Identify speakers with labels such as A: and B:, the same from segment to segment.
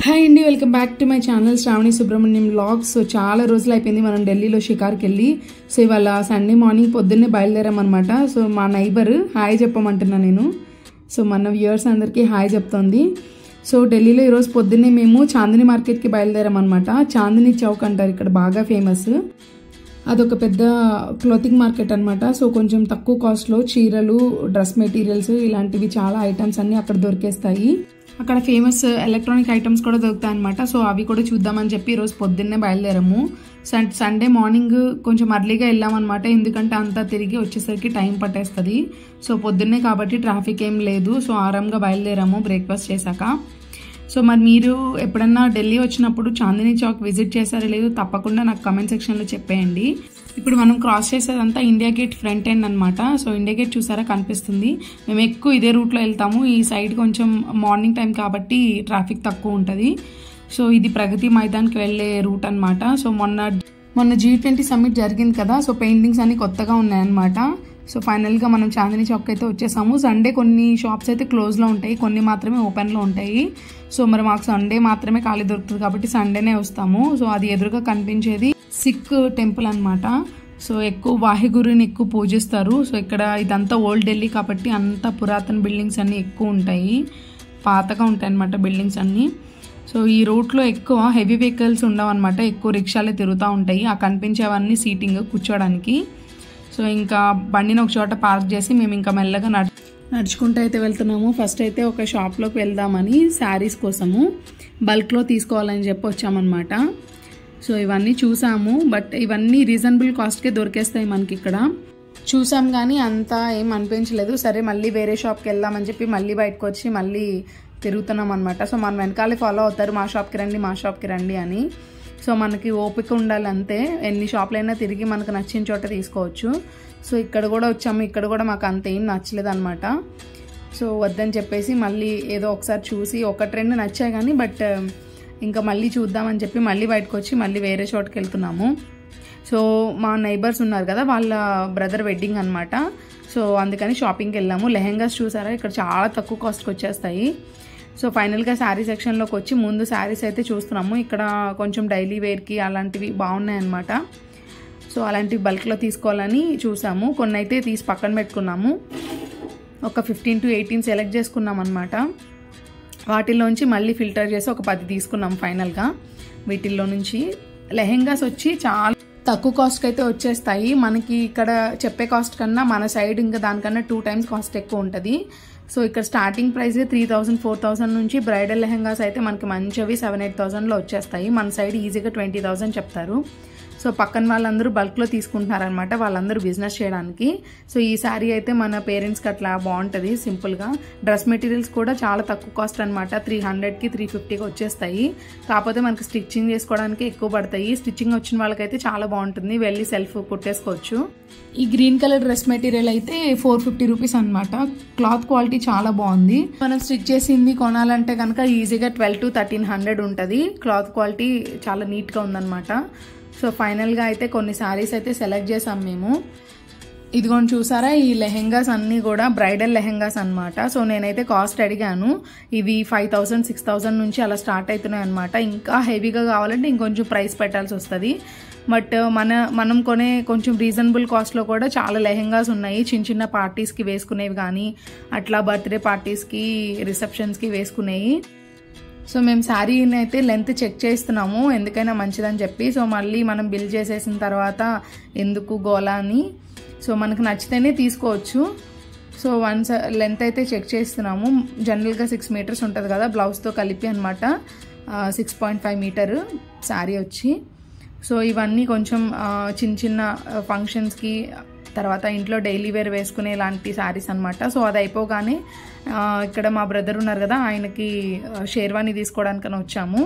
A: hi అండి welcome back to my channel Sravani Subrahmanyam vlogs so చాలా రోజులు అయిపోయింది మనం ఢిల్లీలో షికార్కి వెళ్ళి సో ఇవాళ సండే మార్నింగ్ పొద్దున్నే బయలుదేరామన్నమాట సో మా నైబర్ హాయ్ చెప్పమంటున్నా నేను సో మన వ్యూవర్స్ అందరికీ హాయ్ చెప్తోంది సో ఢిల్లీలో ఈరోజు పొద్దున్నే మేము చాందిని మార్కెట్కి బయలుదేరామన్నమాట చాందిని చౌక్ అంటారు ఇక్కడ బాగా ఫేమస్ అదొక పెద్ద క్లోతింగ్ మార్కెట్ అనమాట సో కొంచెం తక్కువ కాస్ట్లో చీరలు డ్రెస్ మెటీరియల్స్ ఇలాంటివి చాలా ఐటమ్స్ అన్నీ అక్కడ దొరికేస్తాయి అక్కడ ఫేమస్ ఎలక్ట్రానిక్ ఐటమ్స్ కూడా దొరుకుతాయి అనమాట సో అవి కూడా చూద్దామని చెప్పి ఈరోజు పొద్దున్నే బయలుదేరాము సన్ సండే మార్నింగ్ కొంచెం అర్లీగా వెళ్ళామన్నమాట ఎందుకంటే అంతా తిరిగి వచ్చేసరికి టైం పట్టేస్తుంది సో పొద్దున్నే కాబట్టి ట్రాఫిక్ ఏం లేదు సో ఆరాంగా బయలుదేరాము బ్రేక్ఫాస్ట్ చేశాక సో మరి మీరు ఎప్పుడన్నా ఢిల్లీ వచ్చినప్పుడు చాందినీ చౌక్ విజిట్ చేశారో లేదు తప్పకుండా నాకు కమెంట్ సెక్షన్లో చెప్పేయండి ఇప్పుడు మనం క్రాస్ చేసేదంతా ఇండియా గేట్ ఫ్రంట్ ఎండ్ అనమాట సో ఇండియా గేట్ చూసారా కనిపిస్తుంది మేము ఎక్కువ ఇదే రూట్లో వెళ్తాము ఈ సైడ్ కొంచెం మార్నింగ్ టైం కాబట్టి ట్రాఫిక్ తక్కువ ఉంటుంది సో ఇది ప్రగతి మైదాన్కి వెళ్ళే రూట్ అనమాట సో మొన్న మొన్న జీ ట్వంటీ సమ్మిట్ జరిగింది కదా సో పెయింటింగ్స్ అన్ని కొత్తగా ఉన్నాయన్నమాట సో ఫైనల్గా మనం చాందినీ చౌక్ అయితే వచ్చేసాము సండే కొన్ని షాప్స్ అయితే క్లోజ్లో ఉంటాయి కొన్ని మాత్రమే ఓపెన్లో ఉంటాయి సో మరి మాకు సండే మాత్రమే ఖాళీ దొరుకుతుంది కాబట్టి సండేనే వస్తాము సో అది ఎదురుగా కనిపించేది సిక్ టెంపుల్ అనమాట సో ఎక్కువ వాహిగురిని ఎక్కువ పూజిస్తారు సో ఇక్కడ ఇదంతా ఓల్డ్ ఢిల్లీ కాబట్టి అంత పురాతన బిల్డింగ్స్ అన్నీ ఎక్కువ ఉంటాయి పాతగా ఉంటాయి అనమాట బిల్డింగ్స్ అన్నీ సో ఈ రూట్లో ఎక్కువ హెవీ వెహికల్స్ ఉండవన్నమాట ఎక్కువ రిక్షాలే తిరుగుతూ ఉంటాయి ఆ కనిపించేవన్నీ సీటింగ్ కూర్చోడానికి సో ఇంకా బండిని ఒక చోట పార్క్ చేసి మేము ఇంకా మెల్లగా నడు నడుచుకుంటూ అయితే వెళ్తున్నాము ఫస్ట్ అయితే ఒక షాప్లోకి వెళ్దామని శారీస్ కోసము బల్క్లో తీసుకోవాలని చెప్పి వచ్చామన్నమాట సో ఇవన్నీ చూసాము బట్ ఇవన్నీ రీజనబుల్ కాస్ట్కే దొరికేస్తాయి మనకి ఇక్కడ చూసాం కానీ అంత ఏం అనిపించలేదు సరే మళ్ళీ వేరే షాప్కి వెళ్దామని చెప్పి మళ్ళీ బయటకు వచ్చి మళ్ళీ తిరుగుతున్నాం అనమాట సో మన వెనకాలే ఫాలో అవుతారు మా షాప్కి రండి మా షాప్కి రండి అని సో మనకి ఓపిక ఉండాలి అంతే ఎన్ని షాపులైనా తిరిగి మనకు నచ్చిన చోట తీసుకోవచ్చు సో ఇక్కడ కూడా వచ్చాము ఇక్కడ కూడా మాకు అంత ఏం నచ్చలేదు అనమాట సో వద్దని చెప్పేసి మళ్ళీ ఏదో ఒకసారి చూసి ఒకటి రెండు నచ్చాయి కానీ బట్ ఇంకా మళ్ళీ చూద్దామని చెప్పి మళ్ళీ బయటకు వచ్చి మళ్ళీ వేరే చోటుకి వెళ్తున్నాము సో మా నైబర్స్ ఉన్నారు కదా వాళ్ళ బ్రదర్ వెడ్డింగ్ అనమాట సో అందుకని షాపింగ్కి వెళ్ళాము లెహెంగాస్ చూసారా ఇక్కడ చాలా తక్కువ కాస్ట్కి వచ్చేస్తాయి సో ఫైనల్గా శారీ సెక్షన్లోకి వచ్చి ముందు శారీస్ అయితే చూస్తున్నాము ఇక్కడ కొంచెం డైలీ వేర్కి అలాంటివి బాగున్నాయి అనమాట సో అలాంటివి బల్క్లో తీసుకోవాలని చూసాము కొన్ని అయితే తీసి పక్కన పెట్టుకున్నాము ఒక ఫిఫ్టీన్ టు ఎయిటీన్ సెలెక్ట్ చేసుకున్నాం అనమాట వాటిల్లోంచి మళ్ళీ ఫిల్టర్ చేసి ఒక పది తీసుకున్నాం ఫైనల్గా వీటిల్లో నుంచి లెహెంగాస్ వచ్చి చాలా తక్కువ కాస్ట్కి అయితే వచ్చేస్తాయి మనకి ఇక్కడ చెప్పే కాస్ట్ కన్నా మన సైడ్ ఇంకా దానికన్నా టూ టైమ్స్ కాస్ట్ ఎక్కువ ఉంటుంది సో ఇక్కడ starting price three thousand four thousand నుంచి బ్రైడల్ లెహెంగాస్ అయితే మనకి మంచివి సెవెన్ ఎయిట్ థౌసండ్లో వచ్చేస్తాయి మన సైడ్ ఈజీగా ట్వంటీ థౌసండ్ చెప్తారు సో పక్కన వాళ్ళందరూ బల్క్లో తీసుకుంటున్నారనమాట వాళ్ళందరూ బిజినెస్ చేయడానికి సో ఈ శారీ అయితే మన పేరెంట్స్కి అట్లా బాగుంటుంది సింపుల్గా డ్రెస్ మెటీరియల్స్ కూడా చాలా తక్కువ కాస్ట్ అనమాట త్రీ హండ్రెడ్కి త్రీ ఫిఫ్టీకి వచ్చేస్తాయి కాకపోతే మనకి స్టిచ్చింగ్ చేసుకోవడానికి ఎక్కువ పడతాయి స్టిచ్చింగ్ వచ్చిన వాళ్ళకైతే చాలా బాగుంటుంది వెళ్ళి సెల్ఫ్ కుట్టేసుకోవచ్చు ఈ గ్రీన్ కలర్ డ్రెస్ మెటీరియల్ అయితే ఫోర్ ఫిఫ్టీ రూపీస్ అనమాట క్లాత్ క్వాలిటీ చాలా బాగుంది మనం స్టిచ్ చేసింది కొనాలంటే కనుక ఈజీగా ట్వెల్వ్ టు థర్టీన్ హండ్రెడ్ ఉంటుంది క్లాత్ క్వాలిటీ చాలా నీట్గా ఉందన్నమాట సో ఫైనల్గా అయితే కొన్ని శారీస్ అయితే సెలెక్ట్ చేసాం మేము ఇదిగోండి చూసారా ఈ లెహెంగాస్ అన్నీ కూడా బ్రైడల్ లెహెంగాస్ అనమాట సో నేనైతే కాస్ట్ అడిగాను ఇవి ఫైవ్ థౌసండ్ సిక్స్ థౌసండ్ నుంచి అలా స్టార్ట్ అవుతున్నాయి అనమాట ఇంకా హెవీగా కావాలంటే ఇంకొంచెం ప్రైస్ పెట్టాల్సి వస్తుంది బట్ మన మనం కొనే కొంచెం రీజనబుల్ కాస్ట్లో కూడా చాలా లెహెంగాస్ ఉన్నాయి చిన్న చిన్న పార్టీస్కి వేసుకునేవి కానీ అట్లా బర్త్డే పార్టీస్కి రిసెప్షన్స్కి వేసుకునేవి సో మేము శారీని అయితే లెంత్ చెక్ చేస్తున్నాము ఎందుకైనా మంచిదని చెప్పి సో మళ్ళీ మనం బిల్ చేసేసిన తర్వాత ఎందుకు గోలా అని సో మనకు నచ్చితేనే తీసుకోవచ్చు సో వన్స్ లెంత్ అయితే చెక్ చేస్తున్నాము జనరల్గా సిక్స్ మీటర్స్ ఉంటుంది కదా బ్లౌజ్తో కలిపి అనమాట six point five metre sari వచ్చి సో ఇవన్నీ కొంచెం చిన్న చిన్న ఫంక్షన్స్కి తర్వాత ఇంట్లో డైలీ వేర్ వేసుకునే లాంటి శారీస్ అనమాట సో అది అయిపోగానే ఇక్కడ మా బ్రదర్ ఉన్నారు కదా ఆయనకి షేర్వాణి తీసుకోవడానికని వచ్చాము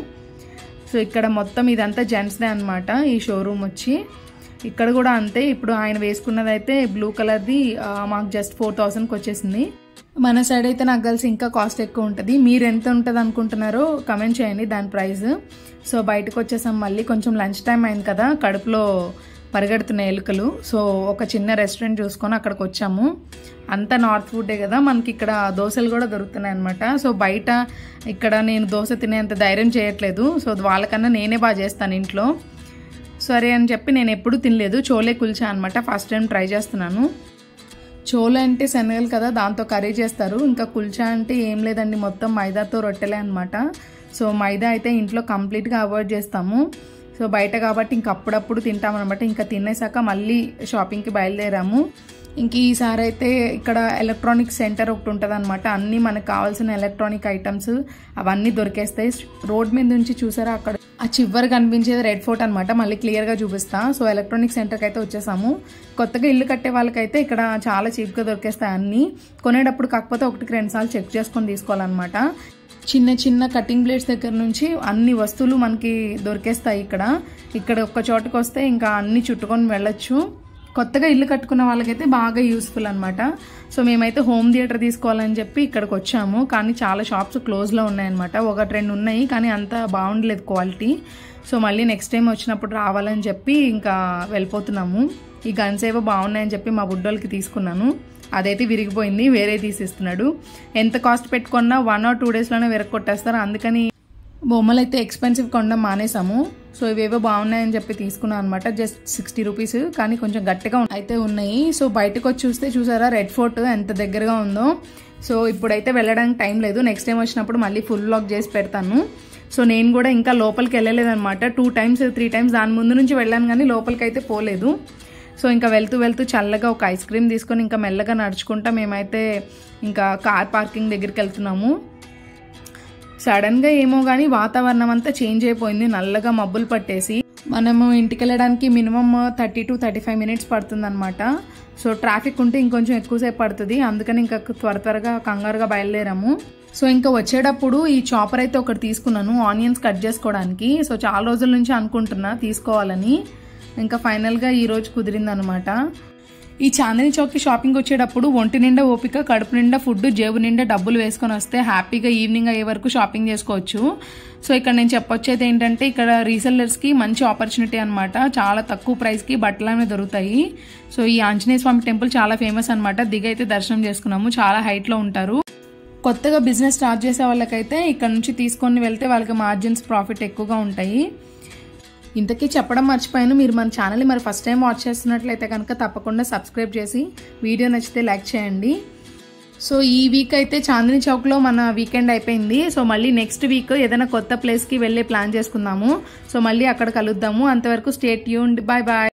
A: సో ఇక్కడ మొత్తం ఇదంతా జెంట్స్దే అనమాట ఈ షోరూమ్ వచ్చి ఇక్కడ కూడా అంతే ఇప్పుడు ఆయన వేసుకున్నది అయితే బ్లూ కలర్ది మాకు జస్ట్ ఫోర్ థౌసండ్కి వచ్చేసింది మన సైడ్ అయితే నాకు కలిసి ఇంకా కాస్ట్ ఎక్కువ ఉంటుంది మీరు ఎంత ఉంటుంది అనుకుంటున్నారో కమెంట్ చేయండి దాని ప్రైస్ సో బయటకు వచ్చేసాం మళ్ళీ కొంచెం లంచ్ టైం అయింది కదా కడుపులో పరిగెడుతున్న ఎలుకలు సో ఒక చిన్న రెస్టారెంట్ చూసుకొని అక్కడికి వచ్చాము అంతా నార్త్ ఫుడ్డే కదా మనకి ఇక్కడ దోశలు కూడా దొరుకుతున్నాయి అనమాట సో బయట ఇక్కడ నేను దోశ తినేంత ధైర్యం చేయట్లేదు సో వాళ్ళకన్నా నేనే బాగా చేస్తాను ఇంట్లో సరే అని చెప్పి నేను ఎప్పుడూ తినలేదు చోలే కుల్చా అనమాట ఫస్ట్ టైం ట్రై చేస్తున్నాను చోలే అంటే శనగలు కదా దాంతో కర్రీ చేస్తారు ఇంకా కుల్చా అంటే ఏం లేదండి మొత్తం మైదాతో రొట్టెలే అనమాట సో మైదా అయితే ఇంట్లో కంప్లీట్గా అవాయిడ్ చేస్తాము సో బయట కాబట్టి ఇంక అప్పుడప్పుడు తింటామన్నమాట ఇంకా తినేసాక మళ్ళీ షాపింగ్కి బయలుదేరాము ఇంక ఈసారి అయితే ఇక్కడ ఎలక్ట్రానిక్ సెంటర్ ఒకటి ఉంటుంది అనమాట అన్నీ మనకు కావాల్సిన ఎలక్ట్రానిక్ ఐటమ్స్ అవన్నీ దొరికేస్తాయి రోడ్ మీద నుంచి చూసారా అక్కడ ఆ చివరి కనిపించేది రెడ్ ఫోర్ట్ అనమాట మళ్ళీ క్లియర్గా చూపిస్తా సో ఎలక్ట్రానిక్ సెంటర్కి అయితే వచ్చేసాము కొత్తగా ఇల్లు కట్టే వాళ్ళకైతే ఇక్కడ చాలా చీప్గా దొరికేస్తాయి అన్నీ కొనేటప్పుడు కాకపోతే ఒకటికి రెండు సార్లు చెక్ చేసుకొని తీసుకోవాలన్నమాట చిన్న చిన్న కటింగ్ బ్లేడ్స్ దగ్గర నుంచి అన్ని వస్తువులు మనకి దొరికేస్తాయి ఇక్కడ ఇక్కడ ఒక్క చోటకి వస్తే ఇంకా అన్ని చుట్టుకొని వెళ్ళొచ్చు కొత్తగా ఇల్లు కట్టుకున్న వాళ్ళకైతే బాగా యూస్ఫుల్ అనమాట సో మేమైతే హోమ్ థియేటర్ తీసుకోవాలని చెప్పి ఇక్కడికి వచ్చాము కానీ చాలా షాప్స్ క్లోజ్లో ఉన్నాయన్నమాట ఒకటి రెండు ఉన్నాయి కానీ అంత బాగుండలేదు క్వాలిటీ సో మళ్ళీ నెక్స్ట్ టైం వచ్చినప్పుడు రావాలని చెప్పి ఇంకా వెళ్ళిపోతున్నాము ఈ గన్స్ ఏవో బాగున్నాయని చెప్పి మా బుడ్డోళ్ళకి తీసుకున్నాను అదైతే విరిగిపోయింది వేరే తీసిస్తున్నాడు ఎంత కాస్ట్ పెట్టుకున్నా వన్ ఆర్ టూ డేస్లోనే విరగొట్టేస్తారు అందుకని బొమ్మలు అయితే ఎక్స్పెన్సివ్ కొనడం మానేసాము సో ఇవేవో బాగున్నాయని చెప్పి తీసుకున్నాను అనమాట జస్ట్ సిక్స్టీ రూపీస్ కానీ కొంచెం గట్టిగా అయితే ఉన్నాయి సో బయటకు వచ్చి చూస్తే చూసారా రెడ్ ఫోర్ట్ ఎంత దగ్గరగా ఉందో సో ఇప్పుడైతే వెళ్ళడానికి టైం లేదు నెక్స్ట్ టైం వచ్చినప్పుడు మళ్ళీ ఫుల్ బ్లాక్ చేసి పెడతాను సో నేను కూడా ఇంకా లోపలికి వెళ్ళలేదన్నమాట టూ టైమ్స్ త్రీ టైమ్స్ దాని ముందు నుంచి వెళ్ళాను కానీ లోపలికి అయితే పోలేదు సో ఇంకా వెళ్తూ వెళ్తూ చల్లగా ఒక ఐస్ క్రీమ్ తీసుకొని ఇంకా మెల్లగా నడుచుకుంటా మేమైతే ఇంకా కార్ పార్కింగ్ దగ్గరికి వెళ్తున్నాము సడన్గా ఏమో కానీ వాతావరణం అంతా చేంజ్ అయిపోయింది నల్లగా మబ్బులు పట్టేసి మనము ఇంటికి వెళ్ళడానికి minimum thirty to thirty five minutes పడుతుంది అనమాట సో ట్రాఫిక్ ఉంటే ఇంకొంచెం ఎక్కువసేపు పడుతుంది అందుకని ఇంకా త్వర త్వరగా కంగారుగా బయలుదేరాము సో ఇంకా వచ్చేటప్పుడు ఈ చాపర్ అయితే ఒకటి తీసుకున్నాను ఆనియన్స్ కట్ చేసుకోవడానికి సో చాలా రోజుల నుంచి అనుకుంటున్నా తీసుకోవాలని ఇంకా ఫైనల్గా ఈరోజు కుదిరిందనమాట ఈ చాందిని చౌక్కి షాపింగ్ వచ్చేటప్పుడు ఒంటి నిండా ఓపిక కడుపు నిండా ఫుడ్ జేబు నిండా డబ్బులు వేసుకొని వస్తే హ్యాపీగా ఈవినింగ్ అయ్యే వరకు షాపింగ్ చేసుకోవచ్చు సో ఇక్కడ నేను చెప్పొచ్చేది ఏంటంటే ఇక్కడ రీసెల్లర్స్కి మంచి ఆపర్చునిటీ అనమాట చాలా తక్కువ ప్రైస్కి బట్టలు అనేవి దొరుకుతాయి సో ఈ ఆంజనేయ స్వామి టెంపుల్ చాలా ఫేమస్ అనమాట దిగైతే దర్శనం చేసుకున్నాము చాలా హైట్లో ఉంటారు కొత్తగా బిజినెస్ స్టార్ట్ చేసే వాళ్ళకైతే ఇక్కడ నుంచి తీసుకొని వెళ్తే వాళ్ళకి మార్జిన్స్ ప్రాఫిట్ ఎక్కువగా ఉంటాయి ఇంతకీ చెప్పడం మర్చిపోయాను మీరు మన ఛానల్ని మరి ఫస్ట్ టైం వాచ్ చేస్తున్నట్లయితే కనుక తప్పకుండా సబ్స్క్రైబ్ చేసి వీడియో నచ్చితే లైక్ చేయండి సో ఈ వీక్ అయితే చాందిని చౌక్లో మన వీకెండ్ అయిపోయింది సో మళ్ళీ నెక్స్ట్ వీక్ ఏదైనా కొత్త ప్లేస్కి వెళ్ళే ప్లాన్ చేసుకుందాము సో మళ్ళీ అక్కడ కలుద్దాము అంతవరకు స్టేట్ యూన్ బాయ్ బాయ్